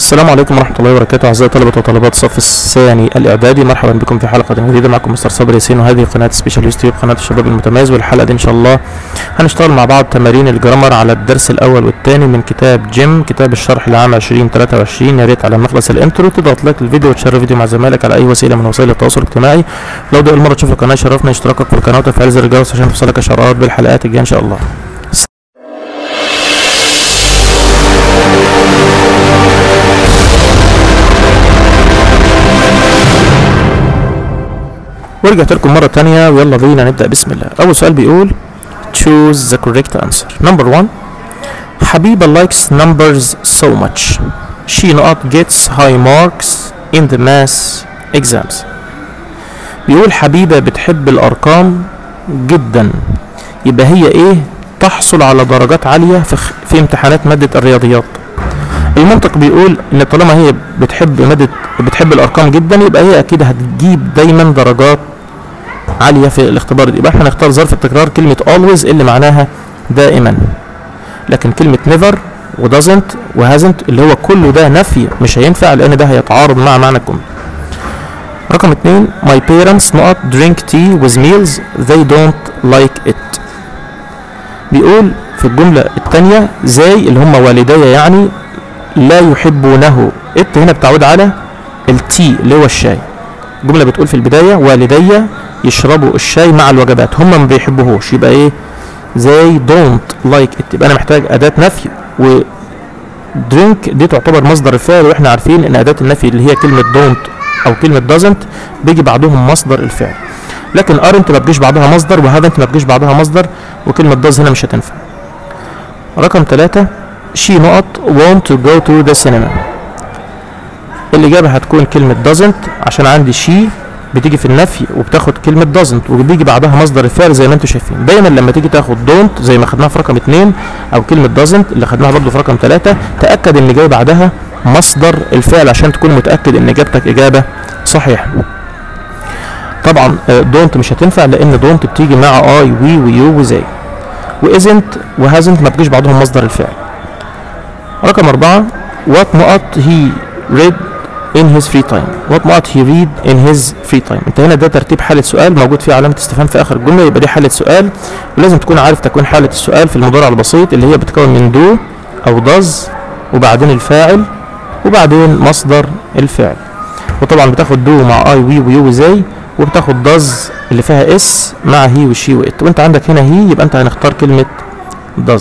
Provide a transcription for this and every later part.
السلام عليكم ورحمة الله وبركاته أعزائي طلبة وطالبات الصف الثاني الإعدادي مرحبا بكم في حلقة جديدة معكم مستر صبري ياسين وهذه قناة سبيشال يوتيوب قناة الشباب المتميز والحلقة دي إن شاء الله هنشتغل مع بعض تمارين الجرامر على الدرس الأول والثاني من كتاب جيم كتاب الشرح لعام 2023 يا ريت على مخلص الانترو تضغط لايك للفيديو وتشير الفيديو مع زمايلك على أي وسيلة من وسائل التواصل الاجتماعي لو ده أول مرة تشوف القناة شرفنا اشتراكك في القناة وتفعيل زر الجرس عشان توصلك إشعارات بالحلقات الجاية إن شاء الله ورجعت لكم مرة تانية ويلا بينا نبدأ بسم الله أول سؤال بيقول choose the correct answer number one حبيبة likes numbers so much she not gets high marks in the math exams بيقول حبيبة بتحب الأرقام جدا يبقى هي إيه تحصل على درجات عالية في, خ... في امتحانات مادة الرياضيات المنطق بيقول ان طالما هي بتحب مادة بتحب الارقام جدا يبقى هي اكيد هتجيب دايما درجات عالية في الاختبار دي يبقى احنا نختار ظرف التكرار كلمة always اللي معناها دائما لكن كلمة never و doesn't و hasn't اللي هو كله ده نفي مش هينفع لان ده هيتعارض مع معنى الجملة رقم اتنين my parents not drink tea with meals they don't like it بيقول في الجملة التانية زي اللي هم والدي يعني لا يحبونه ات هنا بتعود على التي اللي هو الشاي الجملة بتقول في البداية والدي يشربوا الشاي مع الوجبات هم ما بيحبوهوش يبقى ايه زي don't like it يبقى انا محتاج اداة نفي و drink دي تعتبر مصدر الفعل واحنا عارفين ان اداة النفي اللي هي كلمة don't او كلمة doesn't بيجي بعدهم مصدر الفعل لكن aren't ما بتجيش بعدها مصدر وhaven't ما بتجيش بعدها مصدر وكلمة does هنا مش هتنفع رقم ثلاثة she not want to go to the cinema الإجابة هتكون كلمة doesn't عشان عندي she بتيجي في النفي وبتاخد كلمة doesn't وبيجي بعدها مصدر الفعل زي ما انتم شايفين دايما لما تيجي تاخد don't زي ما خدناها في رقم اتنين أو كلمة doesn't اللي خدناها برضه في رقم تلاتة تأكد إن جاي بعدها مصدر الفعل عشان تكون متأكد إن إجابتك إجابة صحيحة طبعا don't مش هتنفع لأن don't بتيجي مع I we ويو وزي وإزنت وهازنت ما بتجيش بعدهم مصدر الفعل رقم أربعة what not he read in his free time what not he read in his free time انت هنا ده ترتيب حالة سؤال موجود فيه علامة استفهام في آخر الجملة يبقى دي حالة سؤال ولازم تكون عارف تكوين حالة السؤال في المضارع البسيط اللي هي بتكون من do أو does وبعدين الفاعل وبعدين مصدر الفعل وطبعا بتاخد do مع I we ويو وزي وبتاخد does اللي فيها اس مع هي وشي وات وانت عندك هنا هي يبقى انت هنختار كلمة does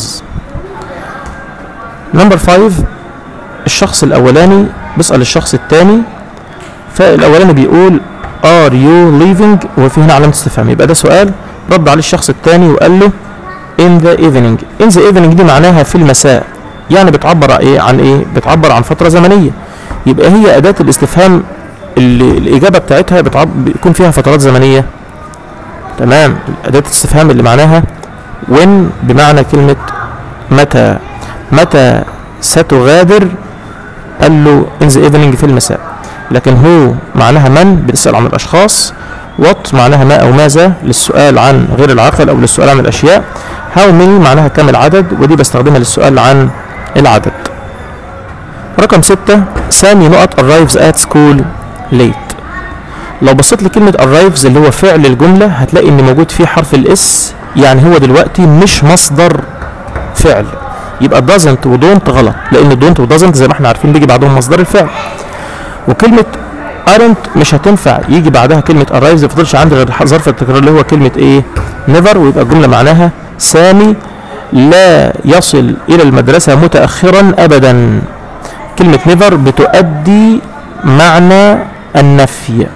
نمبر 5 الشخص الاولاني بيسأل الشخص الثاني فالاولاني بيقول are you leaving وفي هنا علامة استفهام يبقى ده سؤال رد عليه الشخص الثاني وقال له in the evening in the evening دي معناها في المساء يعني بتعبر عن ايه عن ايه بتعبر عن فترة زمنية يبقى هي أداة الاستفهام اللي الإجابة بتاعتها بتعب بيكون فيها فترات زمنية تمام أداة الاستفهام اللي معناها when بمعنى كلمة متى متى ستغادر قال له in the evening في المساء لكن هو معناها من بتسأل عن الأشخاص what معناها ما أو ماذا للسؤال عن غير العاقل أو للسؤال عن الأشياء how many معناها كم العدد ودي بستخدمها للسؤال عن العدد رقم ستة سامي نقط arrives at school late لو بصيت لكلمة arrives اللي هو فعل الجملة هتلاقي ان موجود فيه حرف الاس يعني هو دلوقتي مش مصدر فعل يبقى doesn't و don't غلط لان don't و doesn't زي ما احنا عارفين بيجي بعدهم مصدر الفعل وكلمة aren't مش هتنفع يجي بعدها كلمة arrives ما يفضلش عندي غير ظرف التكرار اللي هو كلمة ايه never ويبقى الجملة معناها سامي لا يصل الى المدرسة متأخرا ابدا كلمة never بتؤدي معنى النفي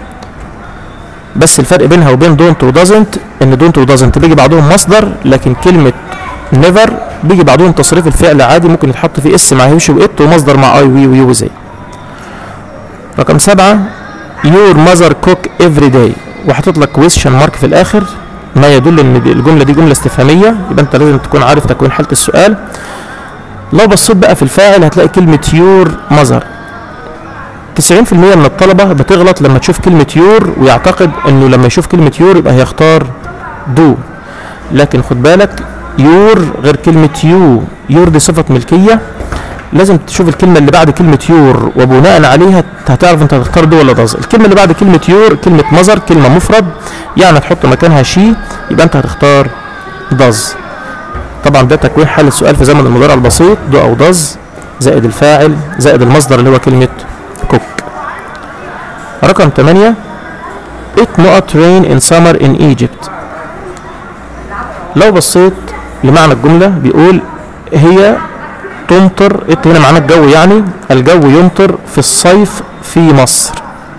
بس الفرق بينها وبين دونت ودازنت ان دونت ودازنت بيجي بعدهم مصدر لكن كلمة نيفر بيجي بعدهم تصريف الفعل عادي ممكن يتحط فيه اس مع هيوش وات ومصدر مع اي وي ويو وزي رقم سبعة your mother cook every day وحاطط لك question مارك في الاخر ما يدل ان الجملة دي جملة استفهامية يبقى انت لازم تكون عارف تكوين حالة السؤال لو بصيت بقى في الفاعل هتلاقي كلمة يور مذر 90% من الطلبة بتغلط لما تشوف كلمة يور ويعتقد انه لما يشوف كلمة يور يبقى هيختار دو لكن خد بالك يور غير كلمة يو يور دي صفة ملكية لازم تشوف الكلمه اللي بعد كلمه يور وبناء عليها هتعرف انت هتختار دي ولا داز الكلمه اللي بعد كلمه يور كلمه مزر كلمه مفرد يعني تحط مكانها شي يبقى انت هتختار داز طبعا ده تكوين حل السؤال في زمن المضارع البسيط دو او داز زائد الفاعل زائد المصدر اللي هو كلمه كوك رقم 8 It not rain in summer in Egypt لو بصيت لمعنى الجملة بيقول هي تمطر إت هنا معنى الجو يعني الجو يمطر في الصيف في مصر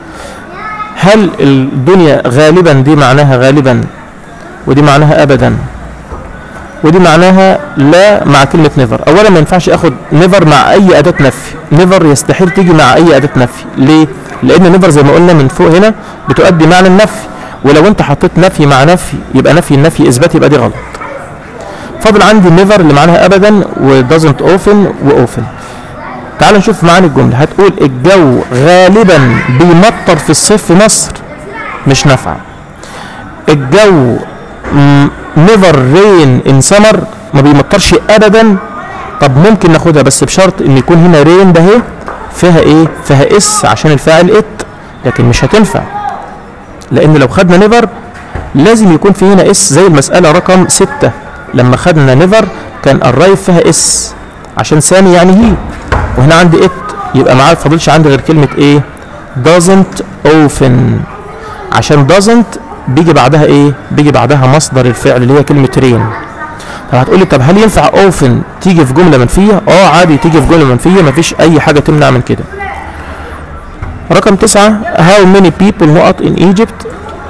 هل الدنيا غالبا دي معناها غالبا ودي معناها ابدا ودي معناها لا مع كلمة نيفر اولا ما ينفعش اخد نيفر مع اي اداة نفي نيفر يستحيل تيجي مع اي اداة نفي ليه لان نيفر زي ما قلنا من فوق هنا بتؤدي معنى النفي ولو انت حطيت نفي مع نفي يبقى نفي النفي اثبات يبقى دي غلط فاضل عندي نيفر اللي معناها ابدا ودازنت اوفن واوفن تعال نشوف معاني الجمله هتقول الجو غالبا بيمطر في الصيف في مصر مش نافعه الجو نيفر رين ان سمر ما بيمطرش ابدا طب ممكن ناخدها بس بشرط ان يكون هنا رين ده اهي فيها ايه فيها اس عشان الفاعل ات لكن مش هتنفع لان لو خدنا نيفر لازم يكون في هنا اس زي المساله رقم ستة لما خدنا نيفر كان الرايف فيها اس عشان ثاني يعني هي وهنا عندي ات يبقى معاه فاضلش عندي غير كلمه ايه doesn't often عشان doesn't بيجي بعدها ايه بيجي بعدها مصدر الفعل اللي هي كلمه رين طب هتقول لي طب هل ينفع اوفن تيجي في جمله منفيه اه عادي تيجي في جمله منفيه مفيش اي حاجه تمنع من كده رقم تسعة how many people نقط in Egypt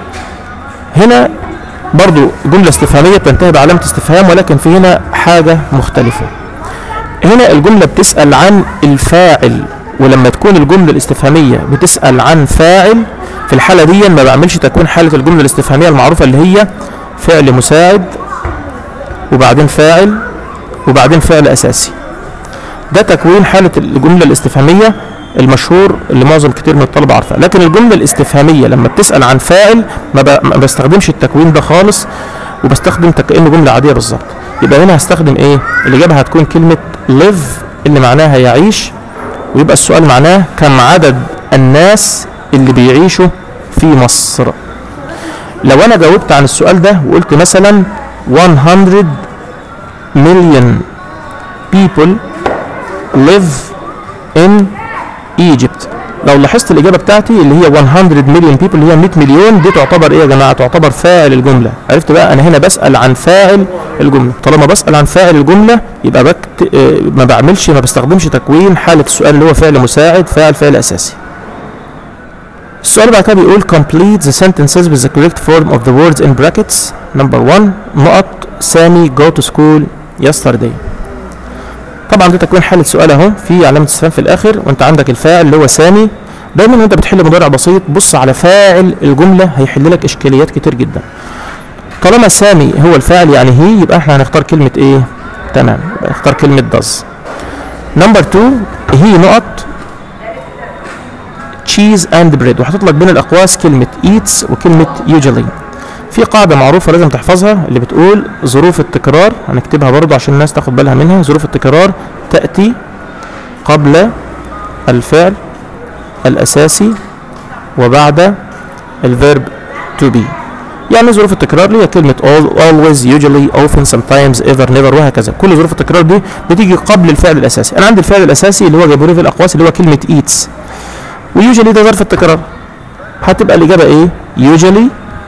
هنا برضو جملة استفهامية بتنتهي بعلامة استفهام ولكن في هنا حاجة مختلفة هنا الجملة بتسأل عن الفاعل ولما تكون الجملة الاستفهامية بتسأل عن فاعل في الحالة دي ما بعملش تكون حالة الجملة الاستفهامية المعروفة اللي هي فعل مساعد وبعدين فاعل وبعدين فعل أساسي ده تكوين حالة الجملة الاستفهامية المشهور اللي معظم كتير من الطلبة عارفاه لكن الجملة الاستفهامية لما بتسأل عن فاعل ما, ب... ما بستخدمش التكوين ده خالص وبستخدم كأنه جملة عادية بالظبط يبقى هنا هستخدم ايه الإجابة هتكون كلمة live اللي معناها يعيش ويبقى السؤال معناه كم عدد الناس اللي بيعيشوا في مصر لو انا جاوبت عن السؤال ده وقلت مثلا 100 million people live in Egypt لو لاحظت الإجابة بتاعتي اللي هي 100 مليون بيبل اللي هي 100 مليون دي تعتبر إيه يا جماعة؟ تعتبر فاعل الجملة، عرفت بقى أنا هنا بسأل عن فاعل الجملة، طالما بسأل عن فاعل الجملة يبقى بكت... آه، ما بعملش ما بستخدمش تكوين حالة السؤال اللي هو فعل مساعد فاعل فعل أساسي. السؤال بعد كده بيقول complete the sentences with the correct form of the words in brackets number 1 نقط سامي go to school yesterday طبعا ده تكوين حالة سؤال اهو في علامة استفهام في الآخر وأنت عندك الفاعل اللي هو سامي دايما وأنت بتحل مضارع بسيط بص على فاعل الجملة هيحل لك إشكاليات كتير جدا طالما سامي هو الفاعل يعني هي يبقى احنا هنختار كلمة ايه؟ تمام يبقى نختار كلمة does نمبر 2 هي نقط تشيز اند بريد وحاطط لك بين الاقواس كلمه ايتس وكلمه يوجوالي في قاعده معروفه لازم تحفظها اللي بتقول ظروف التكرار هنكتبها برضو عشان الناس تاخد بالها منها ظروف التكرار تاتي قبل الفعل الاساسي وبعد الفيرب to be يعني ظروف التكرار اللي هي كلمة all, always, usually, often, sometimes, ever, never وهكذا كل ظروف التكرار دي بتيجي قبل الفعل الأساسي أنا عندي الفعل الأساسي اللي هو جايبه لي في الأقواس اللي هو كلمة eats ويوجولي ده ظرف التكرار هتبقى الإجابة إيه؟ usually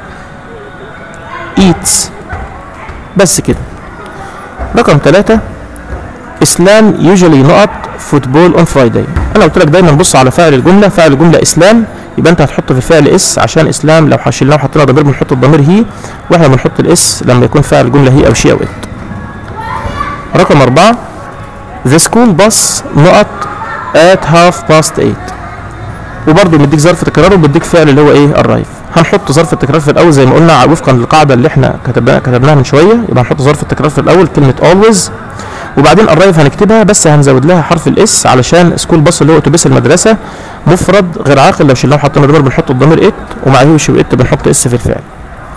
eats بس كده رقم ثلاثة إسلام usually نقط فوتبول اون فرايداي أنا قلت لك دايما بص على فاعل الجملة فاعل الجملة إسلام يبقى أنت هتحط في الفعل اس عشان إسلام لو شلناه وحطينا ضمير بنحط الضمير هي وإحنا بنحط الاس لما يكون فاعل الجملة هي أو شي أو إت رقم أربعة The school bus نقط at half past eight وبرضه مديك ظرف تكرار وبيديك فعل اللي هو ايه الرايف هنحط ظرف التكرار في الاول زي ما قلنا وفقا للقاعده اللي احنا كتبناها كتبناها من شويه يبقى هنحط ظرف التكرار في الاول كلمه always وبعدين الرايف هنكتبها بس هنزود لها حرف الاس علشان سكول باص اللي هو اتوبيس المدرسه مفرد غير عاقل لو شلناه وحطينا ضمير بنحط الضمير ات ومع هيوش وات بنحط اس في الفعل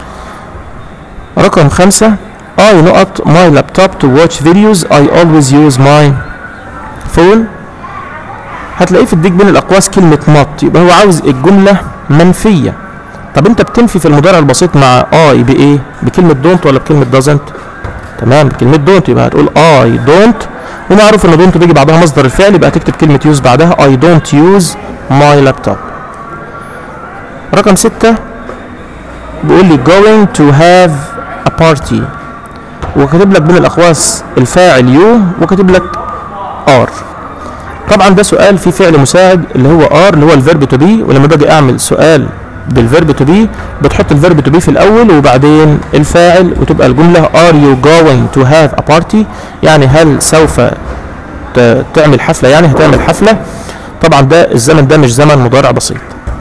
رقم خمسة I نقط my laptop to watch videos I always use my فون هتلاقيه في الديك بين الاقواس كلمه not يبقى هو عاوز الجمله منفيه طب انت بتنفي في المضارع البسيط مع اي بايه بكلمه دونت ولا بكلمه doesn't تمام كلمه دونت يبقى هتقول اي دونت ومعروف ان دونت بيجي بعدها مصدر الفعل يبقى هتكتب كلمه يوز بعدها اي دونت يوز ماي لابتوب رقم ستة بيقول لي going to have a party وكاتب لك بين الاقواس الفاعل يو وكاتب لك ار طبعا ده سؤال فيه فعل مساعد اللي هو ار اللي هو الفيرب تو بي ولما باجي اعمل سؤال بالفيرب تو بي بتحط الفيرب تو بي في الاول وبعدين الفاعل وتبقى الجمله are you going to have a party يعني هل سوف ت- تعمل حفله يعني هتعمل حفله طبعا ده الزمن ده مش زمن مضارع بسيط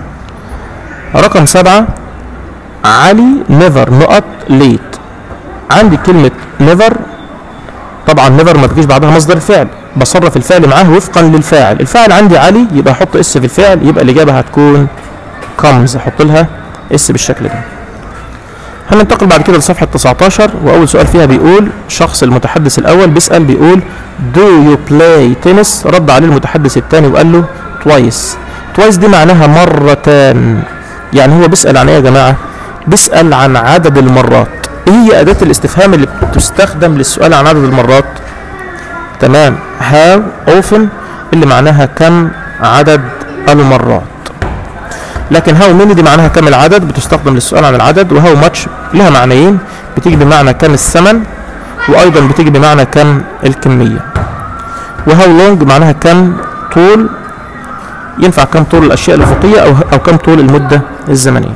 رقم سبعة علي نيفر نقط ليت عندي كلمة نيفر طبعا نيفر ما بتجيش بعدها مصدر الفعل بصرف الفعل معاه وفقا للفاعل الفاعل عندي علي يبقى احط اس في الفعل يبقى الاجابة هتكون comes احط لها اس بالشكل ده هننتقل بعد كده لصفحة 19 وأول سؤال فيها بيقول شخص المتحدث الأول بيسأل بيقول Do you play tennis؟ رد عليه المتحدث الثاني وقال له twice twice دي معناها مرتان يعني هو بيسأل عن إيه يا جماعة؟ بيسأل عن عدد المرات إيه هي أداة الاستفهام اللي بتستخدم للسؤال عن عدد المرات؟ تمام how often اللي معناها كم عدد المرات لكن هاو ميني دي معناها كم العدد بتستخدم للسؤال عن العدد وهاو ماتش لها معنيين بتيجي بمعنى كم الثمن وايضا بتيجي بمعنى كم الكميه وهاو لونج معناها كم طول ينفع كم طول الاشياء الافقيه او او كم طول المده الزمنيه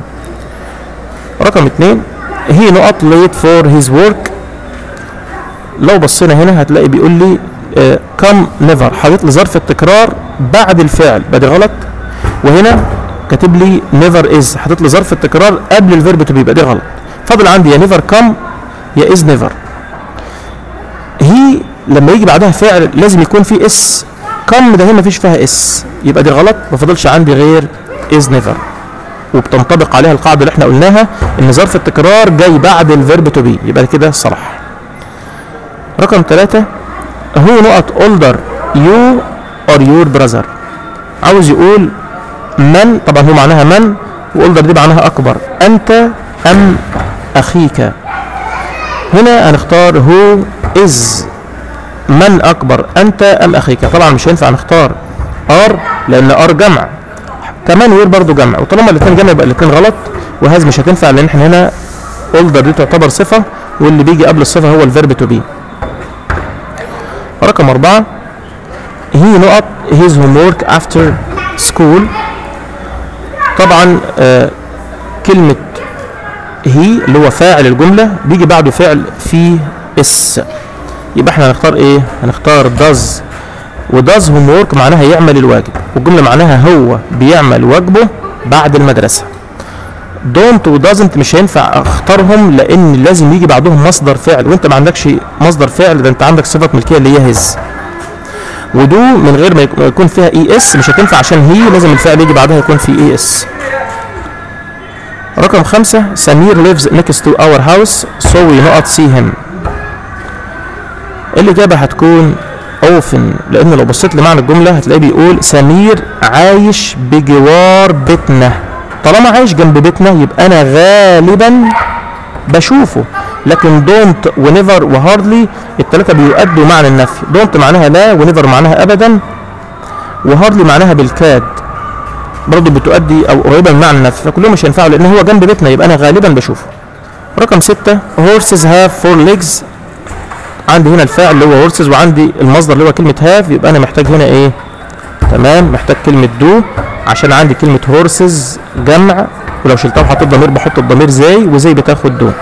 رقم اتنين هي نقط late for his work لو بصينا هنا هتلاقي بيقول لي كم نيفر حاطط لي ظرف التكرار بعد الفعل بدي غلط وهنا كاتب لي نيفر از حاطط لي ظرف التكرار قبل الفيرب تو بي يبقى دي غلط فاضل عندي يا نيفر كم يا از نيفر هي لما يجي بعدها فعل لازم يكون في اس كم ده هنا مفيش فيها اس يبقى دي غلط ما فاضلش عندي غير از نيفر وبتنطبق عليها القاعده اللي احنا قلناها ان ظرف التكرار جاي بعد الفيرب تو بي يبقى كده صح رقم ثلاثة هو نقط older you or your brother عاوز يقول من طبعا هو معناها من واولدر دي معناها اكبر انت ام اخيك هنا هنختار هو از من اكبر انت ام اخيك طبعا مش هينفع نختار ار لان ار جمع كمان وير برضو جمع وطالما الاثنين جمع يبقى الاثنين غلط وهذا مش هتنفع لان احنا هنا اولدر دي تعتبر صفه واللي بيجي قبل الصفه هو الفيرب تو بي رقم أربعة هي نقط his homework after school طبعا آه كلمة هي اللي هو فاعل الجملة بيجي بعده فعل في اس يبقى احنا هنختار ايه هنختار does وداز هوم وورك معناها يعمل الواجب والجملة معناها هو بيعمل واجبه بعد المدرسة دونت ودازنت مش هينفع اختارهم لان لازم يجي بعدهم مصدر فعل وانت ما عندكش مصدر فعل ده انت عندك صفة ملكية اللي هي هز ودو من غير ما يكون فيها اي اس مش هتنفع عشان هي لازم الفعل يجي بعدها يكون في اي اس رقم خمسة سمير lives next to our house so we not see him الإجابة هتكون often لأن لو بصيت لمعنى الجملة هتلاقيه بيقول سمير عايش بجوار بيتنا طالما عايش جنب بيتنا يبقى أنا غالبا بشوفه لكن دونت ونيفر وهاردلي الثلاثة بيؤدوا معنى النفي دونت معناها لا ونيفر معناها أبدا وهاردلي معناها بالكاد برضه بتؤدي او قريبه من معنى النفي فكلهم مش هينفعوا لان هو جنب بيتنا يبقى انا غالبا بشوفه رقم ستة horses have four legs عندي هنا الفاعل اللي هو horses وعندي المصدر اللي هو كلمة have يبقى انا محتاج هنا ايه تمام محتاج كلمة do عشان عندي كلمة horses جمع ولو شلتها وحطيت ضمير بحط الضمير زي وزي بتاخد do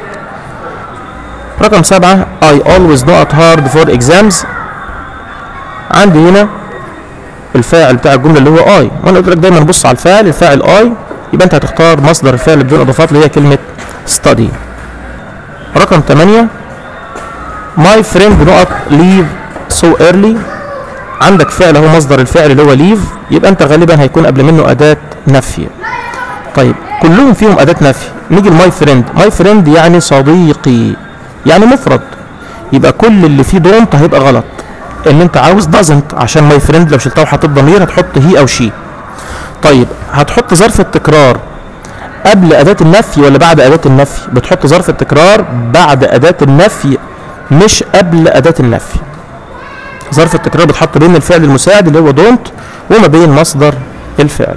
رقم سبعة I always not hard for exams عندي هنا الفاعل بتاع الجمله اللي هو اي وانا قلت لك دايما بص على الفاعل الفاعل اي يبقى انت هتختار مصدر الفعل بدون اضافات اللي هي كلمه study رقم 8 my friend نقط leave so early عندك فعل اهو مصدر الفعل اللي هو leave يبقى انت غالبا هيكون قبل منه اداه نفي طيب كلهم فيهم اداه نفي نيجي لماي فريند ماي فريند يعني صديقي يعني مفرد يبقى كل اللي فيه دونت هيبقى غلط ان انت عاوز doesn't عشان ماي فريند لو شلتها وحطيت ضمير هتحط هي او شي طيب هتحط ظرف التكرار قبل اداه النفي ولا بعد اداه النفي بتحط ظرف التكرار بعد اداه النفي مش قبل اداه النفي ظرف التكرار بتحط بين الفعل المساعد اللي هو don't وما بين مصدر الفعل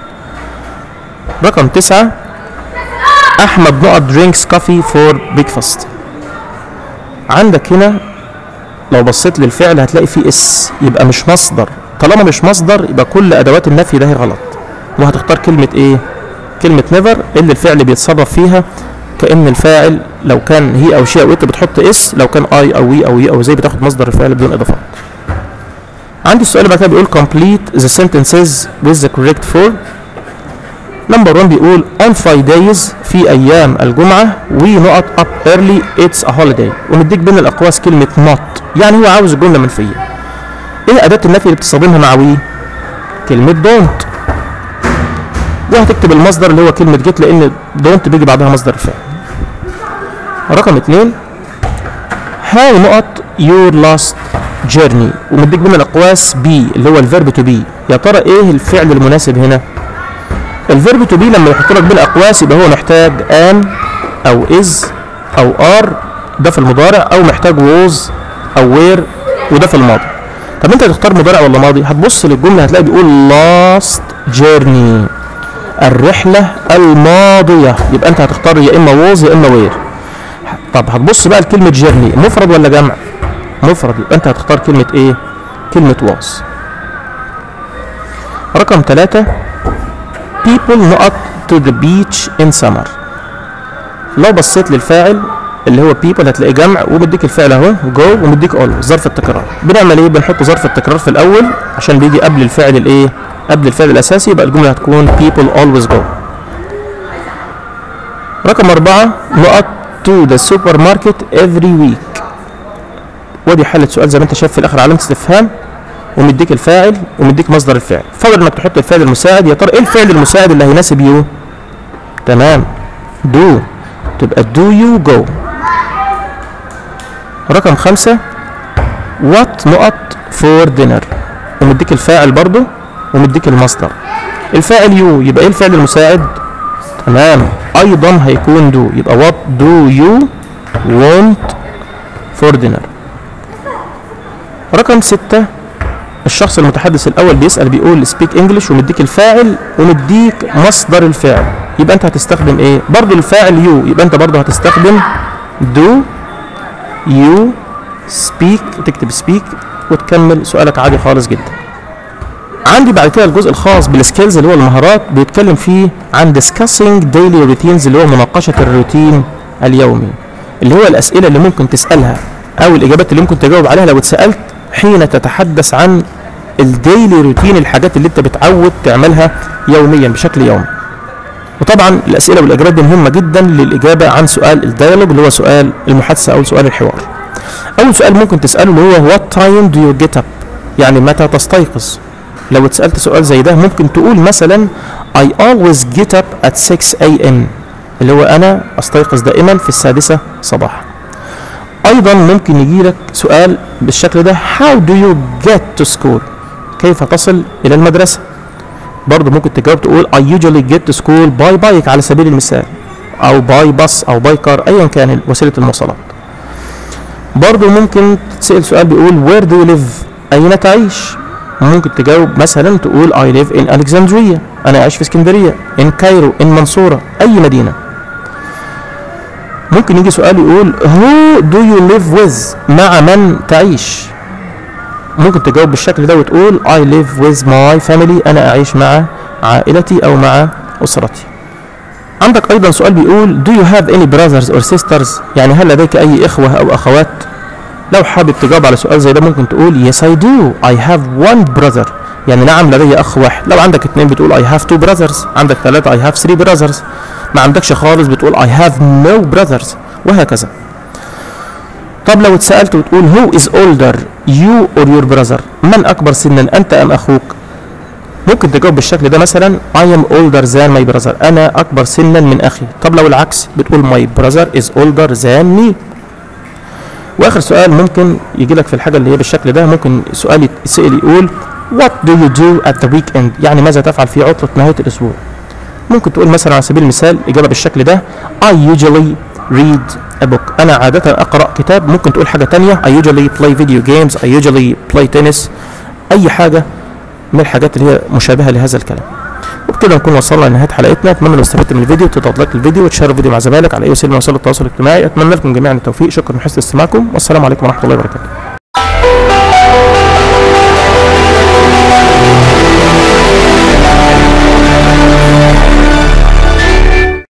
رقم تسعة أحمد نقط drinks coffee for breakfast عندك هنا لو بصيت للفعل هتلاقي فيه اس يبقى مش مصدر طالما مش مصدر يبقى كل أدوات النفي ده هي غلط وهتختار كلمة ايه كلمة never اللي الفعل بيتصرف فيها كأن الفاعل لو كان هي أو شي أو إت بتحط اس لو كان اي أو وي أو هي أو زي بتاخد مصدر الفعل بدون إضافات عندي السؤال اللي بعد كده بيقول complete the sentences with the correct form نمبر 1 بيقول on Fridays في أيام الجمعة we نقط up early it's a holiday ومديك بين الأقواس كلمة not يعني هو عاوز الجملة منفية إيه أداة النفي اللي بتستخدمها مع we كلمة don't وهتكتب المصدر اللي هو كلمة get لأن don't بيجي بعدها مصدر الفعل رقم 2 how نقط your last journey ومديك بين الأقواس be اللي هو الفيرب to be يا ترى إيه الفعل المناسب هنا الفيرب تو بي لما يحط لك بين اقواس يبقى هو محتاج ان او از او ار ده في المضارع او محتاج ووز او وير وده في الماضي طب انت هتختار مضارع ولا ماضي هتبص للجمله هتلاقي بيقول لاست جيرني الرحله الماضيه يبقى انت هتختار يا اما ووز يا اما وير طب هتبص بقى لكلمه جيرني مفرد ولا جمع مفرد يبقى انت هتختار كلمه ايه كلمه واز رقم ثلاثة people نقط to the beach in summer لو بصيت للفاعل اللي هو people هتلاقي جمع ومديك الفعل اهو go ومديك all ظرف التكرار بنعمل ايه بنحط ظرف التكرار في الاول عشان بيجي قبل الفعل الايه قبل الفعل الاساسي يبقى الجمله هتكون people always go رقم أربعة نقط to the supermarket every week ودي حالة سؤال زي ما انت شايف في الاخر علامة استفهام ومديك الفاعل ومديك مصدر الفعل فاضل انك تحط الفعل المساعد يا ترى ايه الفعل المساعد اللي هيناسب يو تمام do تبقى do you go رقم خمسة what نقط for dinner ومديك الفاعل برضو ومديك المصدر الفاعل يو يبقى ايه الفعل المساعد تمام ايضا هيكون do يبقى what do you want for dinner رقم ستة الشخص المتحدث الاول بيسال بيقول سبيك انجلش ومديك الفاعل ومديك مصدر الفعل يبقى انت هتستخدم ايه برضو الفاعل يو يبقى انت برضو هتستخدم دو يو سبيك تكتب سبيك وتكمل سؤالك عادي خالص جدا عندي بعد كده الجزء الخاص بالسكيلز اللي هو المهارات بيتكلم فيه عن discussing daily routines اللي هو مناقشة الروتين اليومي اللي هو الأسئلة اللي ممكن تسألها أو الإجابات اللي ممكن تجاوب عليها لو اتسألت حين تتحدث عن الديلي روتين الحاجات اللي انت بتعود تعملها يوميا بشكل يومي وطبعا الاسئله والاجابات دي مهمه جدا للاجابه عن سؤال الديالوج اللي هو سؤال المحادثه او سؤال الحوار اول سؤال ممكن تساله اللي هو وات تايم دو يو جيت اب يعني متى تستيقظ لو اتسالت سؤال زي ده ممكن تقول مثلا I always get up at 6 a.m. اللي هو انا استيقظ دائما في السادسه صباحا ايضا ممكن يجي لك سؤال بالشكل ده how do you get to school كيف تصل الى المدرسه برضه ممكن تجاوب تقول I usually get to school by bike على سبيل المثال او باي باص او باي كار ايا كان وسيله المواصلات برضه ممكن تسال سؤال بيقول where do you live اين تعيش ممكن تجاوب مثلا تقول I live in Alexandria انا عايش في اسكندريه in كايرو in منصوره اي مدينه ممكن يجي سؤال يقول who do you live with مع من تعيش ممكن تجاوب بالشكل ده وتقول I live with my family أنا أعيش مع عائلتي أو مع أسرتي عندك أيضا سؤال بيقول do you have any brothers or sisters يعني هل لديك أي إخوة أو أخوات لو حابب تجاوب على سؤال زي ده ممكن تقول yes I do I have one brother يعني نعم لدي أخ واحد لو عندك اتنين بتقول I have two brothers عندك ثلاثة I have three brothers ما عندكش خالص بتقول I have no brothers وهكذا طب لو اتسألت وتقول who is older you or your brother من أكبر سنا أنت أم أخوك ممكن تجاوب بالشكل ده مثلا I am older than my brother أنا أكبر سنا من أخي طب لو العكس بتقول my brother is older than me واخر سؤال ممكن يجي لك في الحاجه اللي هي بالشكل ده ممكن سؤال يتسال يقول what do you do at the weekend يعني ماذا تفعل في عطله نهايه الاسبوع ممكن تقول مثلا على سبيل المثال اجابه بالشكل ده I usually read a book انا عاده اقرا كتاب ممكن تقول حاجه تانية I usually play video games I usually play tennis اي حاجه من الحاجات اللي هي مشابهه لهذا الكلام وبكده نكون وصلنا لنهايه حلقتنا اتمنى لو استفدت من الفيديو تضغط لايك للفيديو وتشير الفيديو مع زمايلك على اي وسيله من وسائل التواصل الاجتماعي اتمنى لكم جميعا التوفيق شكرا لحسن استماعكم والسلام عليكم ورحمه الله وبركاته